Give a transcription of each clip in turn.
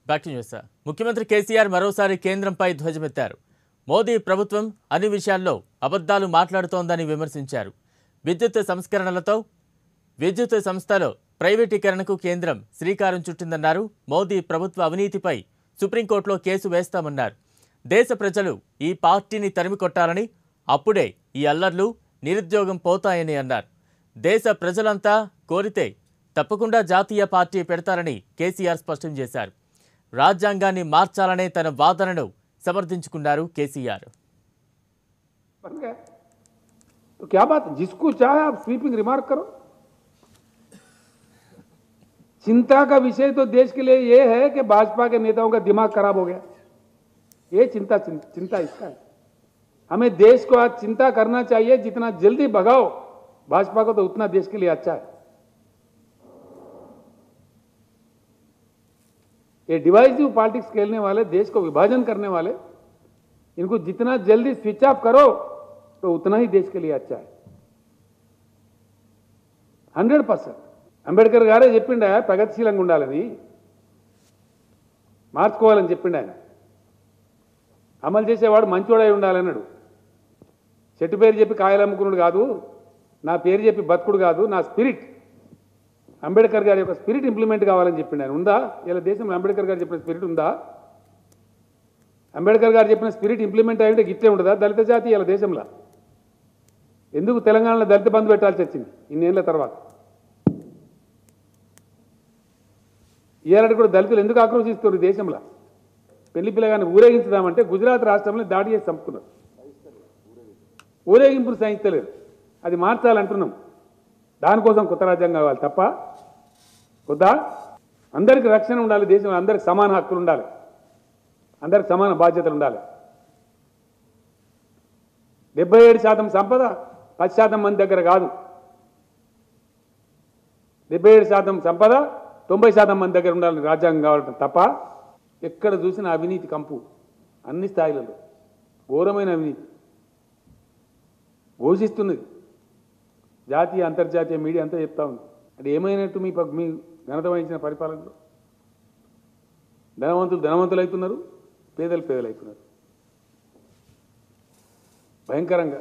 Back to news sir. ముఖ్యమంత్రి కేసీఆర్ మరోసారి కేంద్రంపై ధ్వజమెత్తారు మోదీ ప్రభుత్వం అన్ని విషయాల్లో అబద్ధాలు మాట్లాడుతోందని విమర్శించారు విద్యుత్ సంస్కరణలతో విద్యుత్ సంస్థలో ప్రైవేటీకరణకు కేంద్రం శ్రీకారం చుట్టిందన్నారు మోదీ ప్రభుత్వ అవినీతిపై సుప్రీంకోర్టులో కేసు వేస్తామన్నారు దేశ ప్రజలు ఈ పార్టీని తరిమి కొట్టాలని అప్పుడే ఈ అల్లర్లు నిరుద్యోగం పోతాయని అన్నారు దేశ ప్రజలంతా కోరితే తప్పకుండా జాతీయ పార్టీ పెడతారని కేసీఆర్ స్పష్టం చేశారు రాజ్యాంగాన్ని మార్చాలనే తన వాదనను సమర్థించుకున్నారు కేసీఆర్ बन गया तो क्या बात जिसको चाहे आप स्वीपिंग रिमार्क करो चिंता का विषय तो देश के लिए ये है कि भाजपा के नेताओं का दिमाग खराब हो गया ये चिंता चिंता इसका है हमें देश को आज चिंता करना चाहिए जितना जल्दी भगाओ भाजपा को तो उतना देश के लिए अच्छा है ये डिवाइसिव पॉलिटिक्स खेलने वाले देश को विभाजन करने वाले इनको जितना जल्दी स्विच ऑफ करो तो उतना ही देश के लिए अच्छा है హండ్రెడ్ పర్సెంట్ అంబేద్కర్ గారే చెప్పిండు ఆయన ప్రగతిశీలంగా ఉండాలని మార్చుకోవాలని చెప్పిండు ఆయన అమలు చేసేవాడు మంచోడై ఉండాలన్నాడు చెట్టు పేరు చెప్పి కాయలు అమ్ముకున్నాడు కాదు నా పేరు చెప్పి బతుకుడు కాదు నా స్పిరిట్ అంబేద్కర్ గారి యొక్క స్పిరిట్ ఇంప్లిమెంట్ కావాలని చెప్పిండు ఆయన ఉందా ఇలా దేశంలో అంబేద్కర్ గారు చెప్పిన స్పిరిట్ ఉందా అంబేద్కర్ గారు చెప్పిన స్పిరిట్ ఇంప్లిమెంట్ అయ్యింటే గిట్లే ఉండదా దళిత జాతి ఇలా దేశంలో ఎందుకు తెలంగాణలో దళిత బంధు పెట్టాల్సి వచ్చింది ఇన్నేళ్ల తర్వాత ఇవాళ కూడా దళితులు ఎందుకు ఆక్రోశిస్తున్నారు ఈ దేశంలో పెళ్లి పిల్లగాన్ని ఊరేగించుదామంటే గుజరాత్ రాష్ట్రంలో దాడి చేసి చంపుతున్నారు ఊరేగింపులు సహించలేరు అది మార్చాలంటున్నాం దానికోసం కొత్త రాజ్యాంగం కావాలి తప్ప కొత్త అందరికి రక్షణ ఉండాలి దేశంలో అందరికి సమాన హక్కులు ఉండాలి అందరికి సమాన బాధ్యతలు ఉండాలి డెబ్బై ఏడు శాతం సంపద పది శాతం మంది దగ్గర కాదు డెబ్బై ఏడు శాతం సంపద తొంభై శాతం మంది దగ్గర ఉండాలని రాజ్యాంగం కావడం తప్ప ఎక్కడ చూసినా అవినీతి కంపు అన్ని స్థాయిలలో ఘోరమైన అవినీతి ఘోషిస్తున్నది జాతీయ అంతర్జాతీయ మీడియా అంతా చెప్తా ఉంది అది ఏమైనట్టు మీ ప- మీ ఘనత వహించిన పరిపాలనలో ధనవంతులు ధనవంతులు అవుతున్నారు పేదలు పేదలు అవుతున్నారు భయంకరంగా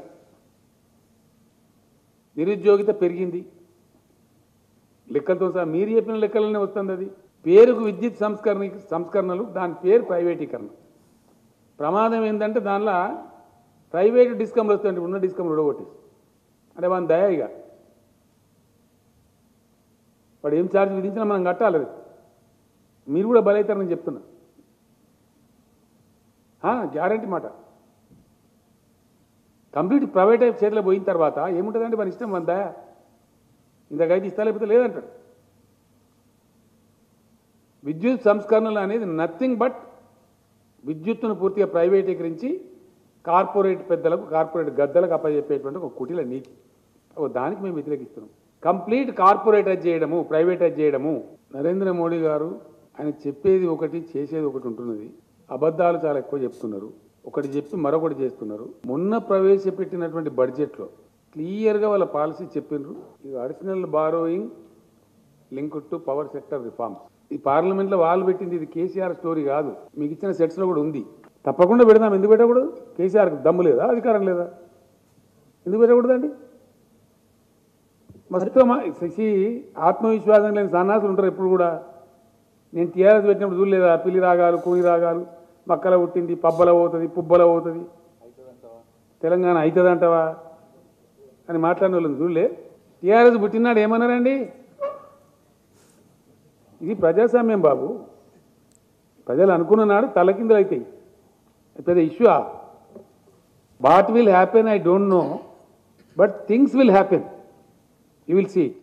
నిరుద్యోగిత పెరిగింది లెక్కలతో సహా మీరు చెప్పిన లెక్కలనే వస్తుంది అది పేరుకు విద్యుత్ సంస్కరణ సంస్కరణలు దాని పేరు ప్రైవేటీకరణ ప్రమాదం ఏంటంటే దానిలో ప్రైవేట్ డిస్కమ్లు వస్తాయంటే ఉన్న డిస్కమ్లు ఉడగొట్టేసి అంటే మన దయ ఇక వాడు ఏం ఛార్జ్ విధించినా మనం కట్టాలి అది మీరు కూడా బలవుతారని చెప్తున్నా గ్యారంటీ మాట కంప్లీట్ ప్రైవేట్ చేతిలో పోయిన తర్వాత ఏముంటుందంటే మన ఇష్టం మన దయ ఇంతకైతే ఇస్తా లేకపోతే లేదంటాడు విద్యుత్ సంస్కరణలు అనేది నథింగ్ బట్ విద్యుత్తును పూర్తిగా ప్రైవేటీకరించి కార్పొరేట్ పెద్దలకు కార్పొరేట్ గద్దలకు అప్పచెప్పేటువంటి ఒక కుటిల నీతి ఓ దానికి మేము వ్యతిరేకిస్తున్నాం కంప్లీట్ కార్పొరేటైజ్ చేయడము ప్రైవేటైజ్ చేయడము నరేంద్ర మోడీ గారు ఆయన చెప్పేది ఒకటి చేసేది ఒకటి ఉంటున్నది అబద్ధాలు చాలా ఎక్కువ చెప్తున్నారు ఒకటి చెప్పి మరొకటి చేస్తున్నారు మొన్న ప్రవేశపెట్టినటువంటి బడ్జెట్లో క్లియర్గా వాళ్ళ పాలసీ చెప్పిండ్రు ఇది additional borrowing link to power sector reforms ఈ పార్లమెంట్లో వాళ్ళు పెట్టింది ఇది కేసీఆర్ స్టోరీ కాదు మీకు ఇచ్చిన సెట్స్లో కూడా ఉంది తప్పకుండా పెడదాం ఎందుకు పెట్టకూడదు కేసీఆర్కి దమ్ము లేదా అధికారం లేదా ఎందుకు పెట్టకూడదండి మస్తు మా- శశి ఆత్మవిశ్వాసం లేని సన్నాసులు ఉంటారు ఎప్పుడు కూడా నేను టీఆర్ఎస్ పెట్టినప్పుడు చూడలేదా పిల్లి రాగాలు కూని రాగాలు మక్కల పుట్టింది పబ్బల పోతుంది పుబ్బల పోతుంది తెలంగాణ అవుతుందంటవా అని మాట్లాడిన వాళ్ళని చూడలే టీఆర్ఎస్ పుట్టినాడు ఏమన్నారండి ఇది ప్రజాస్వామ్యం బాబు ప్రజలు అనుకున్న నాడు తలకిందులు అవుతాయి పెద్ద issue what will happen I don't know but things will happen you will see it